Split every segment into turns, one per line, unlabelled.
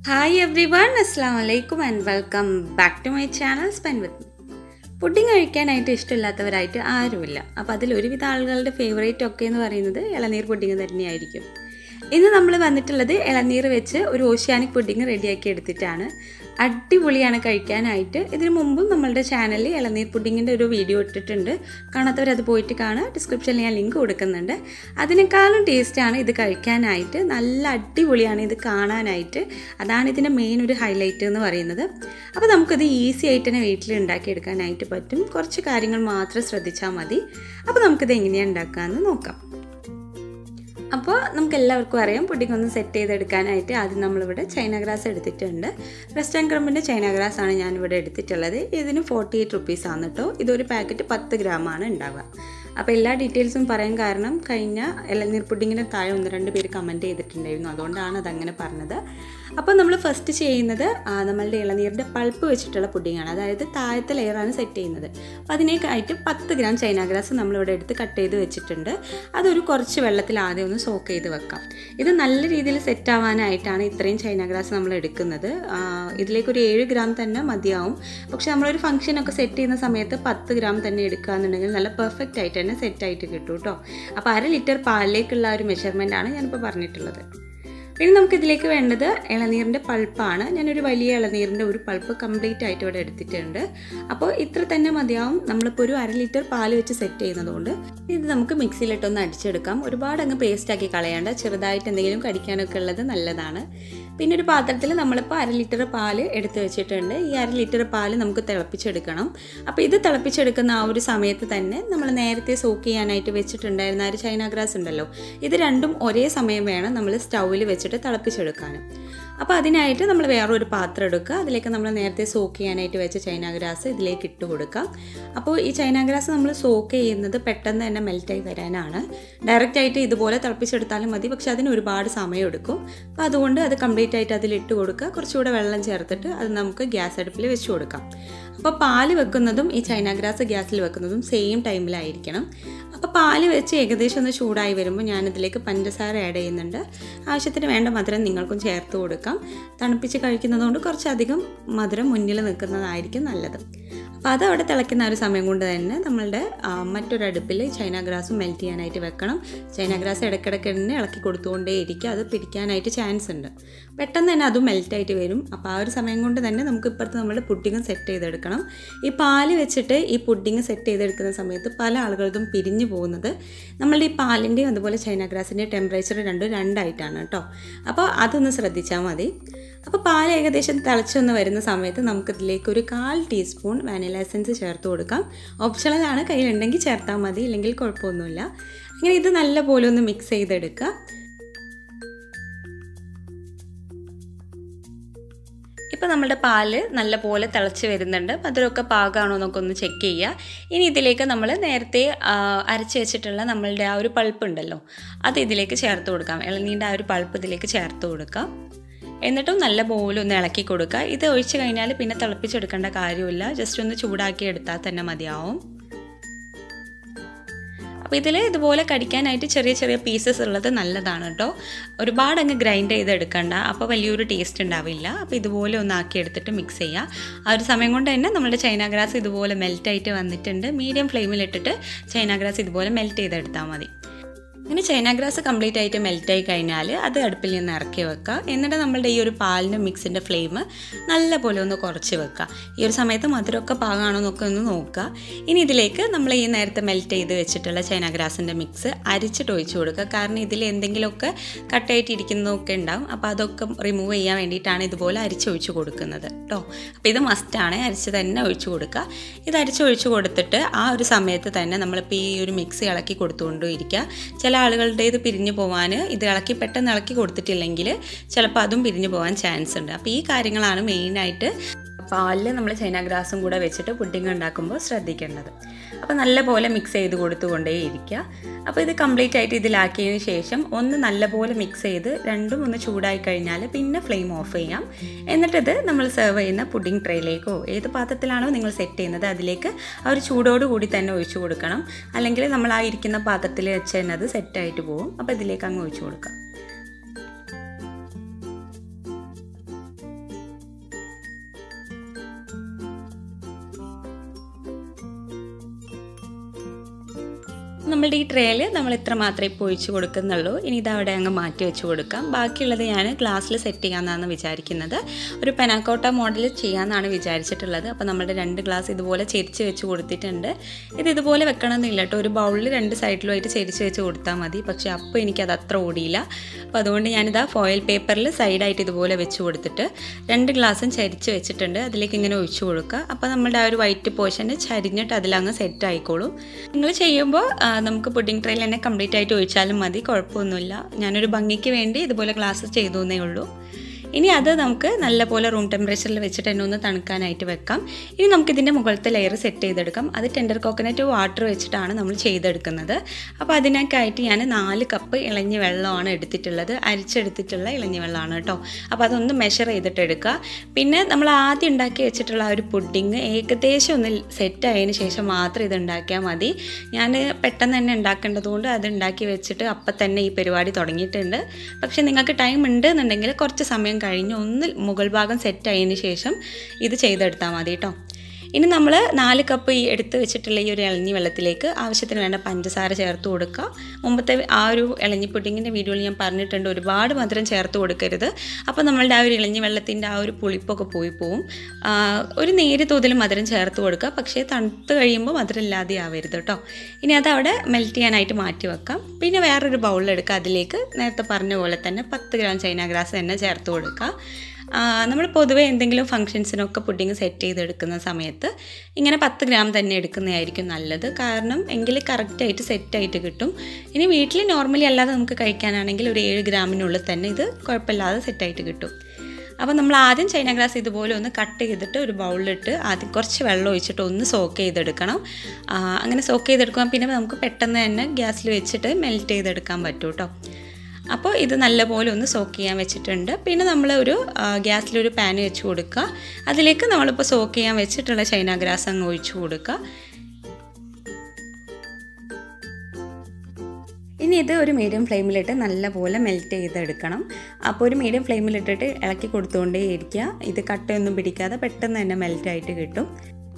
hi every everyone അസ്സാം വലൈക്കും and welcome back to my channel spend with pudding കഴിക്കാനായിട്ട് ഇഷ്ടമില്ലാത്തവരായിട്ട് ആരുമില്ല അപ്പോൾ അതിൽ ഒരുവിധ ആളുകളുടെ ഫേവറേറ്റ് ഒക്കെ എന്ന് പറയുന്നത് ഇളനീർ പുഡിങ് തന്നെയായിരിക്കും ഇന്ന് നമ്മൾ വന്നിട്ടുള്ളത് ഇളനീർ വെച്ച് ഒരു ഓഷ്യാനിക് പുഡിങ് റെഡിയാക്കി എടുത്തിട്ടാണ് അടിപൊളിയാണ് കഴിക്കാനായിട്ട് ഇതിനു മുമ്പും നമ്മളുടെ ചാനലിൽ ഇളനീർ പുഡിങ്ങിൻ്റെ ഒരു വീഡിയോ ഇട്ടിട്ടുണ്ട് കാണാത്തവരത് പോയിട്ട് കാണുക ഡിസ്ക്രിപ്ഷനിൽ ഞാൻ ലിങ്ക് കൊടുക്കുന്നുണ്ട് അതിനേക്കാളും ടേസ്റ്റാണ് ഇത് കഴിക്കാനായിട്ട് നല്ല അടിപൊളിയാണ് ഇത് കാണാനായിട്ട് അതാണ് ഇതിൻ്റെ മെയിൻ ഒരു ഹൈലൈറ്റ് എന്ന് പറയുന്നത് അപ്പോൾ നമുക്കിത് ഈസി ആയിട്ട് തന്നെ വീട്ടിൽ ഉണ്ടാക്കിയെടുക്കാനായിട്ട് പറ്റും കുറച്ച് കാര്യങ്ങൾ മാത്രം ശ്രദ്ധിച്ചാൽ മതി അപ്പോൾ നമുക്കിത് എങ്ങനെയാണ് ഉണ്ടാക്കാമെന്ന് നോക്കാം അപ്പോൾ നമുക്ക് എല്ലാവർക്കും അറിയാം പുഡിംഗ് ഒന്ന് സെറ്റ് ചെയ്തെടുക്കാനായിട്ട് ആദ്യം നമ്മളിവിടെ ചൈന ഗ്രാസ് എടുത്തിട്ടുണ്ട് വെസ്റ്റേൺ ക്രമ്പിൻ്റെ ചൈന ഗ്രാസ് ആണ് ഞാനിവിടെ എടുത്തിട്ടുള്ളത് ഇതിന് ഫോർട്ടി എയ്റ്റ് റുപ്പീസ് ആണ് കേട്ടോ ഇതൊരു പാക്കറ്റ് പത്ത് ഗ്രാമാണ് ഉണ്ടാവുക അപ്പോൾ എല്ലാ ഡീറ്റെയിൽസും പറയാൻ കാരണം കഴിഞ്ഞ ഇളനീർ പുഡിങ്ങിന് താഴെ ഒന്ന് രണ്ട് പേര് കമൻറ്റ് ചെയ്തിട്ടുണ്ടായിരുന്നു അതുകൊണ്ടാണ് അതങ്ങനെ പറഞ്ഞത് അപ്പോൾ നമ്മൾ ഫസ്റ്റ് ചെയ്യുന്നത് നമ്മളുടെ ഇളനീരിൻ്റെ പൾപ്പ് വെച്ചിട്ടുള്ള പുഡിങ്ങാണ് അതായത് താഴത്തെ ലെയറാണ് സെറ്റ് ചെയ്യുന്നത് അപ്പോൾ അതിനേക്കായിട്ട് പത്ത് ഗ്രാം ചൈന ഗ്രാസ് നമ്മളിവിടെ എടുത്ത് കട്ട് ചെയ്ത് വെച്ചിട്ടുണ്ട് അതൊരു കുറച്ച് വെള്ളത്തിൽ ആദ്യം ഒന്ന് സോക്ക് ചെയ്ത് വെക്കാം ഇത് നല്ല രീതിയിൽ സെറ്റ് ആവാനായിട്ടാണ് ഇത്രയും ചൈന ഗ്രാസ് നമ്മൾ എടുക്കുന്നത് ഇതിലേക്ക് ഒരു ഏഴ് ഗ്രാം തന്നെ മതിയാവും പക്ഷെ നമ്മളൊരു ഫംഗ്ഷനൊക്കെ സെറ്റ് ചെയ്യുന്ന സമയത്ത് പത്ത് ഗ്രാം തന്നെ എടുക്കുക എന്നുണ്ടെങ്കിൽ നല്ല പെർഫെക്റ്റ് ആയിട്ട് തന്നെ സെറ്റ് ആയിട്ട് കിട്ടും കേട്ടോ അപ്പോൾ അര ലിറ്റർ പാലിലേക്കുള്ള ഒരു മെഷർമെൻ്റ് ആണ് ഞാനിപ്പോൾ പറഞ്ഞിട്ടുള്ളത് പിന്നെ നമുക്ക് ഇതിലേക്ക് വേണ്ടത് ഇളനീരിൻ്റെ പൾപ്പാണ് ഞാനൊരു വലിയ ഇളനീരിൻ്റെ ഒരു പൾപ്പ് കംപ്ലീറ്റ് ആയിട്ട് ഇവിടെ എടുത്തിട്ടുണ്ട് അപ്പോൾ ഇത്ര തന്നെ മതിയാവും നമ്മളിപ്പോൾ ഒരു അര ലിറ്റർ പാൽ വെച്ച് സെറ്റ് ചെയ്യുന്നതുകൊണ്ട് ഇത് നമുക്ക് മിക്സിയിലിട്ടൊന്ന് അടിച്ചെടുക്കാം ഒരുപാട് അങ്ങ് പേസ്റ്റ് ആക്കി കളയാണ്ട് ചെറുതായിട്ട് എന്തെങ്കിലും കടിക്കാനൊക്കെ ഉള്ളത് നല്ലതാണ് പിന്നെ ഒരു പാത്രത്തിൽ നമ്മളിപ്പോൾ അര ലിറ്റർ പാൽ എടുത്ത് വെച്ചിട്ടുണ്ട് ഈ അര ലിറ്റർ പാൽ നമുക്ക് തിളപ്പിച്ചെടുക്കണം അപ്പോൾ ഇത് തിളപ്പിച്ചെടുക്കുന്ന ആ ഒരു സമയത്ത് തന്നെ നമ്മൾ നേരത്തെ സോക്ക് ചെയ്യാനായിട്ട് വെച്ചിട്ടുണ്ടായിരുന്ന ഒരു ചൈന ഗ്രാസ് ഉണ്ടല്ലോ ഇത് രണ്ടും ഒരേ സമയം വേണം നമ്മൾ സ്റ്റൗവിൽ വെച്ചിട്ട് തിളപ്പിച്ചെടുക്കാനും അപ്പോൾ അതിനായിട്ട് നമ്മൾ വേറൊരു പാത്രം എടുക്കുക അതിലേക്ക് നമ്മൾ നേരത്തെ സോക്ക് ചെയ്യാനായിട്ട് വെച്ച ചൈന ഗ്രാസ് ഇതിലേക്ക് ഇട്ട് കൊടുക്കുക അപ്പോൾ ഈ ചൈന ഗ്രാസ് നമ്മൾ സോക്ക് ചെയ്യുന്നത് പെട്ടെന്ന് തന്നെ മെൽറ്റായി വരാനാണ് ഡയറക്റ്റ് ആയിട്ട് ഇതുപോലെ തിളപ്പിച്ചെടുത്താലും മതി പക്ഷെ അതിന് ഒരുപാട് സമയം എടുക്കും അപ്പോൾ അതുകൊണ്ട് അത് കംപ്ലീറ്റ് ആയിട്ട് അതിൽ ഇട്ട് കൊടുക്കുക കുറച്ചുകൂടെ വെള്ളം ചേർത്തിട്ട് അത് നമുക്ക് ഗ്യാസ് അടുപ്പിൽ വെച്ച് കൊടുക്കാം അപ്പോൾ പാല് വെക്കുന്നതും ഈ ചൈന ഗ്രാസ് ഗ്യാസിൽ വെക്കുന്നതും സെയിം ടൈമിലായിരിക്കണം അപ്പോൾ പാല് വെച്ച് ഏകദേശം ഒന്ന് ചൂടായി വരുമ്പോൾ ഞാനിതിലേക്ക് പഞ്ചസാര ആഡ് ചെയ്യുന്നുണ്ട് ആവശ്യത്തിന് വേണ്ട മധുരം നിങ്ങൾക്കും ചേർത്ത് കൊടുക്കാം തണുപ്പിച്ച് കഴിക്കുന്നതുകൊണ്ട് കുറച്ചധികം മധുരം മുന്നിൽ നിൽക്കുന്നതായിരിക്കും നല്ലത് അപ്പോൾ അത് അവിടെ തിളയ്ക്കുന്ന ഒരു സമയം കൊണ്ട് തന്നെ നമ്മളുടെ മറ്റൊരു അടുപ്പിൽ ചൈന ഗ്രാസ് മെൽറ്റ് ചെയ്യാനായിട്ട് വെക്കണം ചൈന ഗ്രാസ് ഇടയ്ക്കിടയ്ക്ക് തന്നെ ഇളക്കി കൊടുത്തുകൊണ്ടേ ഇരിക്കുക അത് പിടിക്കാനായിട്ട് ചാൻസ് ഉണ്ട് പെട്ടെന്ന് തന്നെ അതും മെൽറ്റായിട്ട് വരും അപ്പോൾ ആ ഒരു സമയം കൊണ്ട് തന്നെ നമുക്ക് ഇപ്പുറത്ത് നമ്മൾ പുഡിങ് സെറ്റ് ചെയ്തെടുക്കണം ഈ പാല് വെച്ചിട്ട് ഈ പുഡിങ് സെറ്റ് ചെയ്തെടുക്കുന്ന സമയത്ത് പല ആളുകളതും പിരിഞ്ഞു പോകുന്നത് നമ്മളുടെ ഈ പാലിൻ്റെയും അതുപോലെ ചൈന ഗ്രാസിൻ്റെയും ടെമ്പറേച്ചർ രണ്ടും രണ്ടായിട്ടാണ് കേട്ടോ അപ്പോൾ അതൊന്ന് ശ്രദ്ധിച്ചാൽ മതി അപ്പോൾ പാൽ ഏകദേശം തിളച്ചൊന്ന് വരുന്ന സമയത്ത് നമുക്കിതിലേക്ക് ഒരു കാൽ ടീസ്പൂൺ വാനില എസൻസ് ചേർത്ത് കൊടുക്കാം ഓപ്ഷണലാണ് കയ്യിലുണ്ടെങ്കിൽ ചേർത്താൽ മതി ഇല്ലെങ്കിൽ കുഴപ്പമൊന്നുമില്ല അങ്ങനെ ഇത് നല്ലപോലെ ഒന്ന് മിക്സ് ചെയ്തെടുക്കുക ഇപ്പോൾ നമ്മുടെ പാല് നല്ലപോലെ തിളച്ച് വരുന്നുണ്ട് മധുരമൊക്കെ പാകമാണോ എന്നൊക്കെ ഒന്ന് ചെക്ക് ചെയ്യുക ഇനി ഇതിലേക്ക് നമ്മൾ നേരത്തെ അരച്ച് വെച്ചിട്ടുള്ള നമ്മളുടെ ആ ഒരു പൾപ്പ് ഉണ്ടല്ലോ അത് ഇതിലേക്ക് ചേർത്ത് കൊടുക്കാം ഇളനീൻ്റെ ആ ഒരു പൾപ്പ് ഇതിലേക്ക് ചേർത്ത് കൊടുക്കാം എന്നിട്ടും നല്ല പോലെ ഒന്ന് ഇളക്കി കൊടുക്കുക ഇത് ഒഴിച്ച് കഴിഞ്ഞാൽ പിന്നെ തിളപ്പിച്ചെടുക്കേണ്ട കാര്യമില്ല ജസ്റ്റ് ഒന്ന് ചൂടാക്കി എടുത്താൽ തന്നെ മതിയാവും അപ്പോൾ ഇതിൽ ഇതുപോലെ കടിക്കാനായിട്ട് ചെറിയ ചെറിയ പീസസ് ഉള്ളത് നല്ലതാണ് കേട്ടോ ഒരുപാട് അങ്ങ് ഗ്രൈൻഡ് ചെയ്ത് എടുക്കണ്ട അപ്പോൾ വലിയൊരു ടേസ്റ്റ് ഉണ്ടാവില്ല അപ്പോൾ ഇതുപോലെ ഒന്ന് ആക്കി എടുത്തിട്ട് മിക്സ് ചെയ്യുക ആ ഒരു സമയം കൊണ്ട് തന്നെ നമ്മുടെ ചൈന ഗ്രാസ് ഇതുപോലെ മെൽറ്റായിട്ട് വന്നിട്ടുണ്ട് മീഡിയം ഫ്ലെയിമിലിട്ടിട്ട് ചൈന ഗ്രാസ് ഇതുപോലെ മെൽറ്റ് ചെയ്തെടുത്താൽ മതി ഇങ്ങനെ ചൈന ഗ്രാസ് കംപ്ലീറ്റ് ആയിട്ട് മെൽറ്റായി കഴിഞ്ഞാൽ അത് അടുപ്പിൽ നിന്ന് ഇറക്കി വെക്കുക എന്നിട്ട് നമ്മളുടെ ഈ ഒരു പാലിൻ്റെ മിക്സിൻ്റെ ഫ്ലെയിം നല്ലപോലെ ഒന്ന് കുറച്ച് വെക്കുക ഈ ഒരു സമയത്ത് മധുരമൊക്കെ പാകമാണോ എന്നൊക്കെ ഒന്ന് നോക്കുക ഇനി ഇതിലേക്ക് നമ്മൾ ഈ നേരത്തെ മെൽറ്റ് ചെയ്ത് വെച്ചിട്ടുള്ള ചൈന ഗ്രാസിൻ്റെ മിക്സ് അരിച്ചിട്ട് ഒഴിച്ചു കൊടുക്കുക കാരണം ഇതിൽ എന്തെങ്കിലുമൊക്കെ കട്ടായിട്ട് ഇരിക്കുന്നതൊക്കെ ഉണ്ടാവും അപ്പോൾ അതൊക്കെ റിമൂവ് ചെയ്യാൻ വേണ്ടിയിട്ടാണ് ഇതുപോലെ അരിച്ചൊഴിച്ച് കൊടുക്കുന്നത് കേട്ടോ അപ്പോൾ ഇത് മസ്റ്റാണ് അരിച്ച് തന്നെ ഒഴിച്ചു കൊടുക്കുക ഇത് അരിച്ചൊഴിച്ച് കൊടുത്തിട്ട് ആ ഒരു സമയത്ത് തന്നെ നമ്മളിപ്പോൾ ഈ ഒരു മിക്സ് ഇളക്കി കൊടുത്തുകൊണ്ടും ഇരിക്കുക ചില ആളുകളുടെ ഇത് പിരിഞ്ഞു പോകാൻ ഇത് ഇളക്കി പെട്ടെന്ന് ഇളക്കി കൊടുത്തിട്ടില്ലെങ്കിൽ ചിലപ്പോൾ അതും പിരിഞ്ഞു പോകാൻ ചാൻസ് ഉണ്ട് അപ്പോൾ ഈ കാര്യങ്ങളാണ് മെയിനായിട്ട് പാലിൽ നമ്മൾ ചൈന ഗ്രാസും കൂടെ വെച്ചിട്ട് പുഡിങ് ഉണ്ടാക്കുമ്പോൾ ശ്രദ്ധിക്കേണ്ടത് അപ്പോൾ നല്ലപോലെ മിക്സ് ചെയ്ത് കൊടുത്തുകൊണ്ടേ ഇരിക്കുക അപ്പോൾ ഇത് കംപ്ലീറ്റ് ആയിട്ട് ഇതിലാക്കിയതിന് ശേഷം ഒന്ന് നല്ലപോലെ മിക്സ് ചെയ്ത് രണ്ടും ഒന്ന് ചൂടായി കഴിഞ്ഞാൽ പിന്നെ ഫ്ലെയിം ഓഫ് ചെയ്യാം എന്നിട്ടിത് നമ്മൾ സെർവ് ചെയ്യുന്ന പുഡിംഗ് ട്രേയിലേക്കോ ഏത് പാത്രത്തിലാണോ നിങ്ങൾ സെറ്റ് ചെയ്യുന്നത് അതിലേക്ക് ആ ഒരു ചൂടോടുകൂടി തന്നെ ഒഴിച്ചു കൊടുക്കണം അല്ലെങ്കിൽ നമ്മൾ ആ ഇരിക്കുന്ന പാത്രത്തിൽ വെച്ച് തന്നെ അത് സെറ്റായിട്ട് പോകും അപ്പോൾ ഇതിലേക്ക് അങ്ങ് ഒഴിച്ചു കൊടുക്കാം നമ്മളുടെ ഈ ട്രേയിൽ നമ്മൾ ഇത്ര മാത്രമേ ഇപ്പോൾ ഒഴിച്ച് കൊടുക്കുന്നുള്ളൂ ഇനി ഇത് അവിടെ അങ്ങ് മാറ്റി വെച്ച് കൊടുക്കാം ബാക്കിയുള്ളത് ഞാൻ ഗ്ലാസ്സിൽ സെറ്റ് ചെയ്യാമെന്നാണ് വിചാരിക്കുന്നത് ഒരു പെനാക്കോട്ട മോഡൽ ചെയ്യാമെന്നാണ് വിചാരിച്ചിട്ടുള്ളത് അപ്പോൾ നമ്മുടെ രണ്ട് ഗ്ലാസ് ഇതുപോലെ ചെരിച്ച് വെച്ച് കൊടുത്തിട്ടുണ്ട് ഇത് ഇതുപോലെ വെക്കണമെന്നില്ല കേട്ടോ ഒരു ബൗളിൽ രണ്ട് സൈഡിലുമായിട്ട് ചെരിച്ച് വെച്ച് കൊടുത്താൽ മതി പക്ഷേ അപ്പോൾ എനിക്കത് അത്ര ഓടിയില്ല അപ്പോൾ അതുകൊണ്ട് ഞാനിതാ ഫോയിൽ പേപ്പറിൽ സൈഡായിട്ട് ഇതുപോലെ വെച്ച് കൊടുത്തിട്ട് രണ്ട് ഗ്ലാസും ചരിച്ച് വെച്ചിട്ടുണ്ട് അതിലേക്ക് ഇങ്ങനെ ഒഴിച്ചു കൊടുക്കുക അപ്പോൾ നമ്മുടെ ആ ഒരു വൈറ്റ് പോർഷന് ചരിഞ്ഞിട്ട് അതിലങ്ങ് സെറ്റ് ആയിക്കോളും നിങ്ങൾ ചെയ്യുമ്പോൾ ആ, നമുക്ക് പുഡിംഗ് ട്രെയിൽ തന്നെ കംപ്ലീറ്റ് ആയിട്ട് ഒഴിച്ചാലും മതി കുഴപ്പമൊന്നുമില്ല ഞാനൊരു ഭംഗിക്ക് വേണ്ടി ഇതുപോലെ ഗ്ലാസ് ചെയ്തു എന്നേ ഉള്ളൂ ഇനി അത് നമുക്ക് നല്ലപോലെ റൂം ടെമ്പറേച്ചറിൽ വെച്ചിട്ട് തന്നെ ഒന്ന് തണുക്കാനായിട്ട് വെക്കാം ഇനി നമുക്കിതിൻ്റെ മുകളിലത്തെ ലെയർ സെറ്റ് ചെയ്തെടുക്കാം അത് ടെൻഡർ കോക്കനട്ട് വാട്ടർ വെച്ചിട്ടാണ് നമ്മൾ ചെയ്തെടുക്കുന്നത് അപ്പോൾ അതിനൊക്കെയായിട്ട് ഞാൻ നാല് കപ്പ് ഇളഞ്ഞ വെള്ളമാണ് എടുത്തിട്ടുള്ളത് അരിച്ചെടുത്തിട്ടുള്ള ഇളഞ്ഞ വെള്ളമാണ് കേട്ടോ അപ്പോൾ അതൊന്ന് മെഷർ ചെയ്തിട്ട് എടുക്കുക പിന്നെ നമ്മൾ ആദ്യം ഉണ്ടാക്കി വെച്ചിട്ടുള്ള ആ ഒരു പുഡിങ് ഏകദേശം ഒന്ന് സെറ്റ് ആയതിനു ശേഷം മാത്രം ഇത് ഉണ്ടാക്കിയാൽ മതി ഞാൻ പെട്ടെന്ന് തന്നെ ഉണ്ടാക്കേണ്ടതുകൊണ്ട് അത് ഉണ്ടാക്കി വെച്ചിട്ട് അപ്പം തന്നെ ഈ പരിപാടി തുടങ്ങിയിട്ടുണ്ട് പക്ഷേ നിങ്ങൾക്ക് ടൈം ഉണ്ട് എന്നുണ്ടെങ്കിൽ കുറച്ച് സമയം കഴിഞ്ഞ് ഒന്ന് മുകൾ ഭാഗം സെറ്റ് ആയതിനു ശേഷം ഇത് ചെയ്തെടുത്താൽ മതി കേട്ടോ ഇനി നമ്മൾ നാല് കപ്പ് ഈ എടുത്ത് വെച്ചിട്ടുള്ള ഈ ഒരു ഇളഞ്ഞി വെള്ളത്തിലേക്ക് ആവശ്യത്തിന് വേണ്ട പഞ്ചസാര ചേർത്ത് കൊടുക്കുക മുമ്പത്തെ ആ ഒരു ഇളഞ്ഞി പുഡിങ്ങിൻ്റെ വീഡിയോയിൽ ഞാൻ പറഞ്ഞിട്ടുണ്ട് ഒരുപാട് മധുരം ചേർത്ത് കൊടുക്കരുത് അപ്പോൾ നമ്മളുടെ ആ ഒരു ഇളഞ്ഞി വെള്ളത്തിൻ്റെ ആ ഒരു പുളിപ്പൊക്കെ പോയി പോവും ആ, ഒരു നേര് തോതിൽ മധുരം ചേർത്ത് കൊടുക്കുക പക്ഷേ തണുത്ത് കഴിയുമ്പോൾ മധുരം ഇല്ലാതെ ആവരുത് കേട്ടോ ഇനി അത് അവിടെ മെൽറ്റ് ചെയ്യാനായിട്ട് മാറ്റി വെക്കാം പിന്നെ വേറൊരു ബൗളിലെടുക്കുക അതിലേക്ക് നേരത്തെ പറഞ്ഞ പോലെ തന്നെ പത്ത് ഗ്രാം ചൈന ഗ്രാസ് തന്നെ ചേർത്ത് കൊടുക്കുക നമ്മൾ പൊതുവേ എന്തെങ്കിലും ഫംഗ്ഷൻസിനൊക്കെ പുഡിങ് സെറ്റ് ചെയ്തെടുക്കുന്ന സമയത്ത് ഇങ്ങനെ പത്ത് ഗ്രാം തന്നെ എടുക്കുന്നതായിരിക്കും നല്ലത് കാരണം എങ്കിൽ കറക്റ്റായിട്ട് സെറ്റായിട്ട് കിട്ടും ഇനി വീട്ടിൽ നോർമലി അല്ലാതെ നമുക്ക് കഴിക്കാനാണെങ്കിൽ ഒരു ഏഴ് ഗ്രാമിനുള്ളിൽ തന്നെ ഇത് കുഴപ്പമില്ലാതെ സെറ്റായിട്ട് കിട്ടും അപ്പോൾ നമ്മൾ ആദ്യം ചൈന ഗ്രാസ് ഇതുപോലെ ഒന്ന് കട്ട് ചെയ്തിട്ട് ഒരു ബൗളിലിട്ട് ആദ്യം കുറച്ച് വെള്ളം ഒഴിച്ചിട്ട് ഒന്ന് സോക്ക് ചെയ്തെടുക്കണം ആ, അങ്ങനെ സോക്ക് ചെയ്തെടുക്കാൻ പിന്നെ നമുക്ക് പെട്ടെന്ന് തന്നെ ഗ്യാസിൽ വെച്ചിട്ട് മെൽറ്റ് ചെയ്തെടുക്കാൻ പറ്റും കേട്ടോ അപ്പോൾ ഇത് നല്ലപോലെ ഒന്ന് സോക്ക് ചെയ്യാൻ വെച്ചിട്ടുണ്ട് പിന്നെ നമ്മൾ ഒരു ആ, ഗ്യാസിലൊരു പാൻ വെച്ച് കൊടുക്കുക അതിലേക്ക് നമ്മളിപ്പോൾ സോക്ക് ചെയ്യാൻ വെച്ചിട്ടുള്ള ചൈന ഗ്രാസ് അങ്ങ് ഒഴിച്ചു കൊടുക്കുക ഇനി ഇത് ഒരു മീഡിയം ഫ്ലെയിമിലിട്ട് നല്ലപോലെ മെൽറ്റ് ചെയ്തെടുക്കണം അപ്പോൾ ഒരു മീഡിയം ഫ്ലെയിമിലിട്ടിട്ട് ഇളക്കി കൊടുത്തുകൊണ്ടേ ഇരിക്കുക ഇത് കട്ടയൊന്നും പിടിക്കാതെ പെട്ടെന്ന് തന്നെ മെൽറ്റായിട്ട് കിട്ടും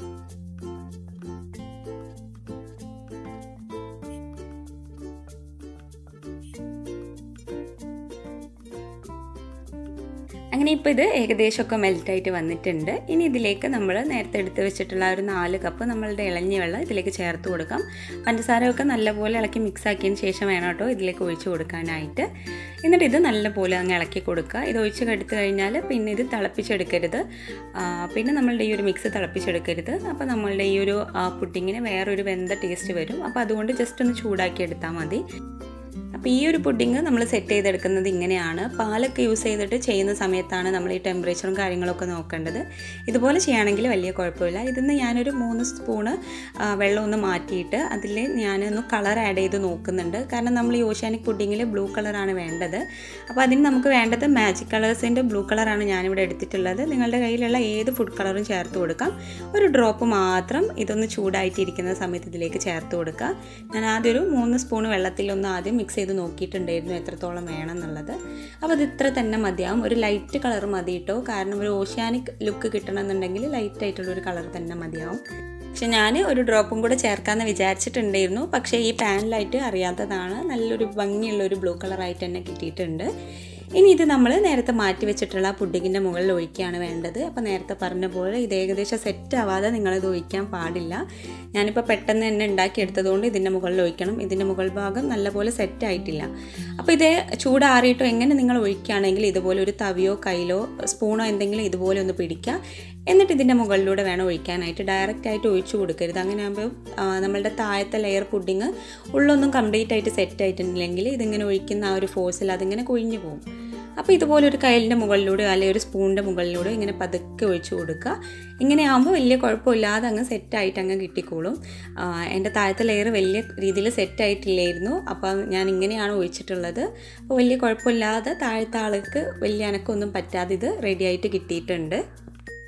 അങ്ങനെ ഇപ്പോൾ ഇത് ഏകദേശമൊക്കെ മെൽറ്റായിട്ട് വന്നിട്ടുണ്ട് ഇനി ഇതിലേക്ക് നമ്മൾ നേരത്തെ എടുത്ത് വെച്ചിട്ടുള്ള ആ ഒരു നാല് കപ്പ് നമ്മളുടെ ഇളഞ്ഞ വെള്ളം ഇതിലേക്ക് ചേർത്ത് കൊടുക്കാം പഞ്ചസാരയൊക്കെ നല്ലപോലെ ഇളക്കി മിക്സ് ആക്കിയതിന് ശേഷം വേണം കേട്ടോ ഇതിലേക്ക് ഒഴിച്ച് കൊടുക്കാനായിട്ട് എന്നിട്ട് ഇത് നല്ലപോലെ അങ്ങ് ഇളക്കി കൊടുക്കുക ഇത് ഒഴിച്ച് കെടുത്ത് കഴിഞ്ഞാൽ പിന്നെ ഇത് തിളപ്പിച്ചെടുക്കരുത് ആ, പിന്നെ നമ്മളുടെ ഈ ഒരു മിക്സ് തിളപ്പിച്ചെടുക്കരുത് അപ്പോൾ നമ്മളുടെ ഈ ഒരു പുഡിങ്ങിന് വേറൊരു വെന്ത ടേസ്റ്റ് വരും അപ്പോൾ അതുകൊണ്ട് ജസ്റ്റ് ഒന്ന് ചൂടാക്കി എടുത്താൽ മതി അപ്പോൾ ഈ ഒരു പുഡിങ് നമ്മൾ സെറ്റ് ചെയ്തെടുക്കുന്നത് ഇങ്ങനെയാണ് പാലൊക്കെ യൂസ് ചെയ്തിട്ട് ചെയ്യുന്ന സമയത്താണ് നമ്മൾ ഈ ടെമ്പറേച്ചറും കാര്യങ്ങളൊക്കെ നോക്കേണ്ടത് ഇതുപോലെ ചെയ്യുകയാണെങ്കിൽ വലിയ കുഴപ്പമില്ല ഇതിന്ന് ഞാനൊരു മൂന്ന് സ്പൂണ് ആ, വെള്ളം ഒന്ന് മാറ്റിയിട്ട് അതിൽ ഞാനൊന്ന് കളർ ആഡ് ചെയ്ത് നോക്കുന്നുണ്ട് കാരണം നമ്മൾ ഈ ഓഷ്യാനിക് പുഡിങ്ങിൽ ബ്ലൂ കളറാണ് വേണ്ടത് അപ്പോൾ അതിന് നമുക്ക് വേണ്ടത് മാജിക് കളേഴ്സിൻ്റെ ബ്ലൂ കളറാണ് ഞാനിവിടെ എടുത്തിട്ടുള്ളത് നിങ്ങളുടെ കയ്യിലുള്ള ഏത് ഫുഡ് കളറും ചേർത്ത് കൊടുക്കാം ഒരു ഡ്രോപ്പ് മാത്രം ഇതൊന്ന് ചൂടായിട്ടിരിക്കുന്ന സമയത്ത് ഇതിലേക്ക് ചേർത്ത് കൊടുക്കുക ഞാൻ ആദ്യം ഒരു മൂന്ന് സ്പൂൺ വെള്ളത്തിലൊന്ന് ആദ്യം മിക്സ് ചെയ്ത് നോക്കിയിട്ടുണ്ടായിരുന്നു എത്രത്തോളം വേണം എന്നുള്ളത് അപ്പോൾ ഇത് ഇത്ര തന്നെ മതിയാവും ഒരു ലൈറ്റ് കളർ മതി കേട്ടോ കാരണം ഒരു ഓഷ്യാനിക് ലുക്ക് കിട്ടണമെന്നുണ്ടെങ്കിൽ ലൈറ്റ് ആയിട്ടുള്ള ഒരു കളർ തന്നെ മതിയാവും പക്ഷെ ഞാൻ ഒരു ഡ്രോപ്പും കൂടെ ചേർക്കാമെന്ന് വിചാരിച്ചിട്ടുണ്ടായിരുന്നു പക്ഷേ ഈ പാനിലായിട്ട് അറിയാത്തതാണ് നല്ലൊരു ഭംഗിയുള്ള ഒരു ബ്ലൂ കളറായിട്ട് തന്നെ കിട്ടിയിട്ടുണ്ട് ഇനി ഇത് നമ്മൾ നേരത്തെ മാറ്റി വെച്ചിട്ടുള്ള പുഡിങ്ങിൻ്റെ മുകളിൽ ഒഴിക്കുകയാണ് വേണ്ടത് അപ്പോൾ നേരത്തെ പറഞ്ഞ പോലെ ഇത് ഏകദേശം സെറ്റ് ആവാതെ നിങ്ങളിത് ഒഴിക്കാൻ പാടില്ല ഞാനിപ്പോൾ പെട്ടെന്ന് തന്നെ ഉണ്ടാക്കിയെടുത്തതുകൊണ്ട് ഇതിൻ്റെ മുകളിൽ ഒഴിക്കണം ഇതിൻ്റെ മുകൾ ഭാഗം നല്ലപോലെ സെറ്റ് ആയിട്ടില്ല അപ്പോൾ ഇത് ചൂടാറിയിട്ടോ എങ്ങനെ നിങ്ങൾ ഒഴിക്കുകയാണെങ്കിൽ ഇതുപോലെ ഒരു തവിയോ കയ്യിലോ സ്പൂണോ എന്തെങ്കിലും ഇതുപോലെ ഒന്ന് പിടിക്കുക എന്നിട്ട് ഇതിൻ്റെ മുകളിലൂടെ വേണം ഒഴിക്കാനായിട്ട് ഡയറക്റ്റ് ആയിട്ട് ഒഴിച്ചു കൊടുക്കരുത് അങ്ങനെ ആകുമ്പോൾ നമ്മളുടെ താഴത്തെ ലെയർ പുഡിങ് ഉള്ളൊന്നും കംപ്ലീറ്റ് ആയിട്ട് സെറ്റ് ആയിട്ടുണ്ടെങ്കിൽ ഇതിങ്ങനെ ഒഴിക്കുന്ന ആ ഒരു ഫോഴ്സിൽ അതിങ്ങനെ കുഴിഞ്ഞു പോകും അപ്പോൾ ഇതുപോലെ ഒരു കയ്ലിൻ്റെ മുകളിലൂടെ അല്ലെങ്കിൽ ഒരു സ്പൂണിൻ്റെ മുകളിലൂടെ ഇങ്ങനെ പതുക്കെ ഒഴിച്ചു കൊടുക്കുക ഇങ്ങനെ ആകുമ്പോൾ വലിയ കുഴപ്പമില്ലാതെ അങ്ങ് സെറ്റായിട്ട് അങ്ങ് കിട്ടിക്കോളും ആ, എൻ്റെ താഴത്തെ ലെയർ വലിയ രീതിയിൽ സെറ്റായിട്ടില്ലായിരുന്നു അപ്പം ഞാൻ ഇങ്ങനെയാണ് ഒഴിച്ചിട്ടുള്ളത് അപ്പോൾ വലിയ കുഴപ്പമില്ലാതെ താഴത്തെ ആൾക്ക് വലിയ അനക്കമൊന്നും പറ്റാതെ ഇത് റെഡിയായിട്ട് കിട്ടിയിട്ടുണ്ട്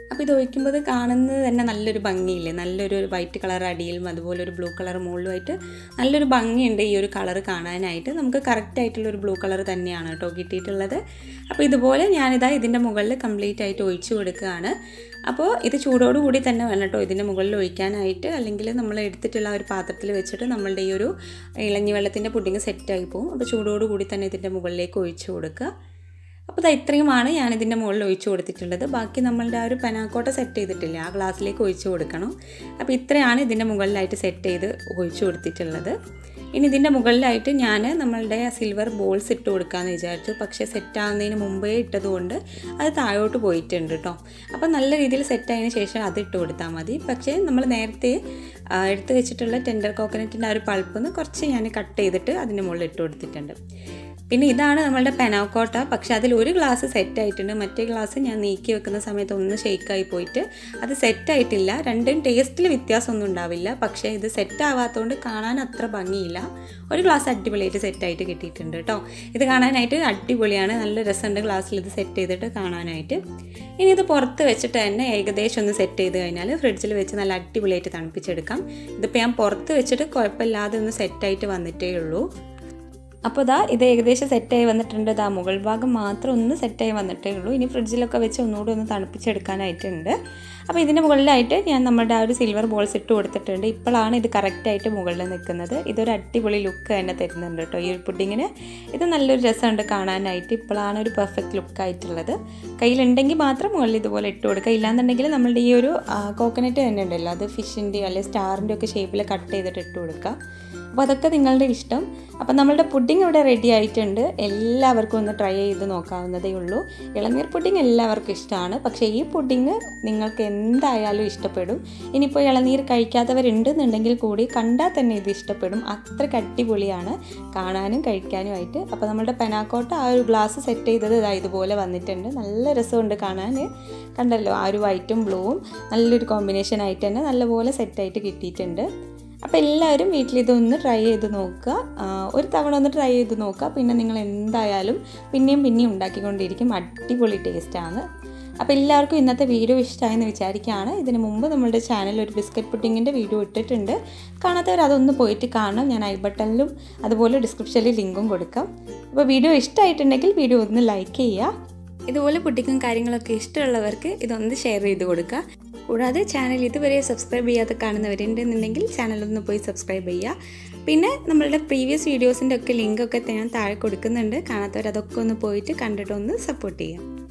അപ്പോൾ ഇത് ഒഴിക്കുമ്പോൾ ഇത് കാണുന്നത് തന്നെ നല്ലൊരു ഭംഗിയില്ലേ നല്ലൊരു വൈറ്റ് കളർ അടിയിലും അതുപോലെ ഒരു ബ്ലൂ കളർ മുകളിലുമായിട്ട് നല്ലൊരു ഭംഗിയുണ്ട് ഈ ഒരു കളർ കാണാനായിട്ട് നമുക്ക് കറക്റ്റ് ആയിട്ടുള്ള ഒരു ബ്ലൂ കളർ തന്നെയാണ് കേട്ടോ കിട്ടിയിട്ടുള്ളത് അപ്പോൾ ഇതുപോലെ ഞാനിതാ ഇതിൻ്റെ മുകളിൽ കംപ്ലീറ്റ് ആയിട്ട് ഒഴിച്ചു കൊടുക്കുകയാണ് അപ്പോൾ ഇത് ചൂടോടുകൂടി തന്നെ വേണം കേട്ടോ ഇതിൻ്റെ മുകളിൽ ഒഴിക്കാനായിട്ട് അല്ലെങ്കിൽ നമ്മൾ എടുത്തിട്ടുള്ള ഒരു പാത്രത്തിൽ വെച്ചിട്ട് നമ്മളുടെ ഈ ഒരു ഇളഞ്ഞി വെള്ളത്തിൻ്റെ പുഡിങ് സെറ്റായി പോകും അപ്പോൾ ചൂടോടുകൂടി തന്നെ ഇതിൻ്റെ മുകളിലേക്ക് ഒഴിച്ചു കൊടുക്കുക അപ്പോൾ ഇത് ഇത്രയുമാണ് ഞാൻ ഇതിൻ്റെ മുകളിൽ ഒഴിച്ചു കൊടുത്തിട്ടുള്ളത് ബാക്കി നമ്മളുടെ ആ ഒരു പനാക്കോട്ട സെറ്റ് ചെയ്തിട്ടില്ല ആ ഗ്ലാസ്സിലേക്ക് ഒഴിച്ചു കൊടുക്കണം അപ്പോൾ ഇത്രയാണ് ഇതിൻ്റെ മുകളിലായിട്ട് സെറ്റ് ചെയ്ത് ഒഴിച്ചു കൊടുത്തിട്ടുള്ളത് ഇനി ഇതിൻ്റെ മുകളിലായിട്ട് ഞാൻ നമ്മളുടെ സിൽവർ ബോൾസ് ഇട്ട് കൊടുക്കാമെന്ന് വിചാരിച്ചു പക്ഷേ സെറ്റ് ആവുന്നതിന് മുമ്പേ ഇട്ടതുകൊണ്ട് അത് താഴോട്ട് പോയിട്ടുണ്ട് കേട്ടോ അപ്പോൾ നല്ല രീതിയിൽ സെറ്റ് ആയതിനു ശേഷം അത് ഇട്ട് കൊടുത്താൽ മതി പക്ഷേ നമ്മൾ നേരത്തെ എടുത്ത് വെച്ചിട്ടുള്ള ടെൻഡർ കോക്കനറ്റിൻ്റെ ആ ഒരു പൾപ്പിന്ന് കുറച്ച് ഞാൻ കട്ട് ചെയ്തിട്ട് അതിൻ്റെ മുകളിൽ ഇട്ട് കൊടുത്തിട്ടുണ്ട് പിന്നെ ഇതാണ് നമ്മളുടെ പെനാക്കോട്ട പക്ഷെ അതിൽ ഒരു ഗ്ലാസ് സെറ്റ് ആയിട്ടുണ്ട് മറ്റേ ഗ്ലാസ് ഞാൻ നീക്കി വെക്കുന്ന സമയത്ത് ഒന്ന് ഷെയ്ക്കായി പോയിട്ട് അത് സെറ്റ് ആയിട്ടില്ല രണ്ടും ടേസ്റ്റിൽ വ്യത്യാസമൊന്നും ഉണ്ടാവില്ല പക്ഷേ ഇത് സെറ്റ് ആവാത്തതുകൊണ്ട് കാണാൻ അത്ര ഭംഗിയില്ല ഒരു ഗ്ലാസ് അടിപൊളിയായിട്ട് സെറ്റായിട്ട് കിട്ടിയിട്ടുണ്ട് കേട്ടോ ഇത് കാണാനായിട്ട് അടിപൊളിയാണ് നല്ല രസമുണ്ട് ഗ്ലാസ്സിൽ ഇത് സെറ്റ് ചെയ്തിട്ട് കാണാനായിട്ട് ഇനി ഇത് പുറത്ത് വെച്ചിട്ട് തന്നെ ഏകദേശം ഒന്ന് സെറ്റ് ചെയ്ത് കഴിഞ്ഞാൽ ഫ്രിഡ്ജിൽ വെച്ച് നല്ല അടിപൊളിയായിട്ട് തണുപ്പിച്ചെടുക്കാം ഇതിപ്പോൾ ഞാൻ പുറത്ത് വെച്ചിട്ട് കുഴപ്പമില്ലാതെ ഒന്ന് സെറ്റായിട്ട് വന്നിട്ടേ ഉള്ളൂ അപ്പോൾ ഇതാ ഇത് ഏകദേശം സെറ്റായി വന്നിട്ടുണ്ട് ഇതാ മുകൾ ഭാഗം മാത്രം ഒന്ന് സെറ്റായി വന്നിട്ടേ ഉള്ളൂ ഇനി ഫ്രിഡ്ജിലൊക്കെ വെച്ച് ഒന്നുകൂടി ഒന്ന് തണുപ്പിച്ചെടുക്കാനായിട്ടുണ്ട് അപ്പോൾ ഇതിൻ്റെ മുകളിലായിട്ട് ഞാൻ നമ്മുടെ ആ ഒരു സിൽവർ ബോൾസ് ഇട്ട് കൊടുത്തിട്ടുണ്ട് ഇപ്പോഴാണ് ഇത് കറക്റ്റായിട്ട് മുകളിൽ നിൽക്കുന്നത് ഇതൊരു അടിപൊളി ലുക്ക് തന്നെ തരുന്നുണ്ട് കേട്ടോ ഈ ഒരു പുഡിങ്ങിന് ഇത് നല്ലൊരു രസമുണ്ട് കാണാനായിട്ട് ഇപ്പോഴാണ് ഒരു പെർഫെക്റ്റ് ലുക്ക് ആയിട്ടുള്ളത് കയ്യിലുണ്ടെങ്കിൽ മാത്രം മുകളിൽ ഇതുപോലെ ഇട്ട് കൊടുക്കുക ഇല്ലാന്നുണ്ടെങ്കിൽ നമ്മളുടെ ഈ ഒരു കോക്കനട്ട് തന്നെ ഉണ്ടല്ലോ അത് ഫിഷിൻ്റെയോ അല്ലെങ്കിൽ സ്റ്റാറിൻ്റെ ഒക്കെ ഷേപ്പിൽ കട്ട് ചെയ്തിട്ട് ഇട്ട് കൊടുക്കുക അപ്പോൾ അതൊക്കെ നിങ്ങളുടെ ഇഷ്ടം അപ്പോൾ നമ്മളുടെ പുഡിംഗ് ഇവിടെ റെഡി ആയിട്ടുണ്ട് എല്ലാവർക്കും ഒന്ന് ട്രൈ ചെയ്ത് നോക്കാവുന്നതേ ഉള്ളൂ ഇളനീർ പുഡിംഗ് എല്ലാവർക്കും ഇഷ്ടമാണ് പക്ഷേ ഈ പുഡിംഗ് നിങ്ങൾക്ക് എന്തായാലും ഇഷ്ടപ്പെടും ഇനിയിപ്പോൾ ഇളനീർ കഴിക്കാത്തവരുണ്ടെന്നുണ്ടെങ്കിൽ കൂടി കണ്ടാൽ തന്നെ ഇത് ഇഷ്ടപ്പെടും അത്രയ്ക്ക് അടിപൊളിയാണ് കാണാനും കഴിക്കാനുമായിട്ട് അപ്പോൾ നമ്മുടെ പെനാക്കോട്ട ആ ഒരു ഗ്ലാസ് സെറ്റ് ചെയ്തത് ഇതാ ഇതുപോലെ വന്നിട്ടുണ്ട് നല്ല രസമുണ്ട് കാണാൻ കണ്ടല്ലോ ആ ഒരു വൈറ്റും ബ്ലൂവും നല്ലൊരു കോമ്പിനേഷൻ ആയിട്ട് തന്നെ നല്ലപോലെ സെറ്റായിട്ട് കിട്ടിയിട്ടുണ്ട് അപ്പോൾ എല്ലാവരും വീട്ടിൽ ഇതൊന്ന് ട്രൈ ചെയ്ത് നോക്കുക ഒരു തവണ ഒന്ന് ട്രൈ ചെയ്ത് നോക്കുക പിന്നെ നിങ്ങൾ എന്തായാലും പിന്നെയും പിന്നെയും ഉണ്ടാക്കിക്കൊണ്ടിരിക്കും അടിപൊളി ടേസ്റ്റാണ് അപ്പോൾ എല്ലാവർക്കും ഇന്നത്തെ വീഡിയോ ഇഷ്ടമായെന്ന് വിചാരിക്കുകയാണ് ഇതിന് മുമ്പ് നമ്മളുടെ ചാനലിൽ ഒരു ബിസ്ക്കറ്റ് പുഡിങ്ങിൻ്റെ വീഡിയോ ഇട്ടിട്ടുണ്ട് കാണാത്തവർ അതൊന്ന് പോയിട്ട് കാണാം ഞാൻ ഐ ബട്ടണിലും അതുപോലെ ഡിസ്ക്രിപ്ഷനിൽ ലിങ്കും കൊടുക്കാം അപ്പോൾ വീഡിയോ ഇഷ്ടമായിട്ടുണ്ടെങ്കിൽ വീഡിയോ ഒന്ന് ലൈക്ക് ചെയ്യുക ഇതുപോലെ പുഡിങ്ങും കാര്യങ്ങളൊക്കെ ഇഷ്ടമുള്ളവർക്ക് ഇതൊന്ന് ഷെയർ ചെയ്ത് കൊടുക്കുക കൂടാതെ ചാനൽ ഇതുവരെ സബ്സ്ക്രൈബ് ചെയ്യാതെ കാണുന്നവരുണ്ടെന്നുണ്ടെങ്കിൽ ചാനലൊന്ന് പോയി സബ്സ്ക്രൈബ് ചെയ്യുക പിന്നെ നമ്മളുടെ പ്രീവിയസ് വീഡിയോസിൻ്റെ ഒക്കെ ലിങ്കൊക്കെ ഞാൻ താഴെ കൊടുക്കുന്നുണ്ട് കാണാത്തവർ അതൊക്കെ ഒന്ന് പോയിട്ട് കണ്ടിട്ടൊന്ന് സപ്പോർട്ട് ചെയ്യാം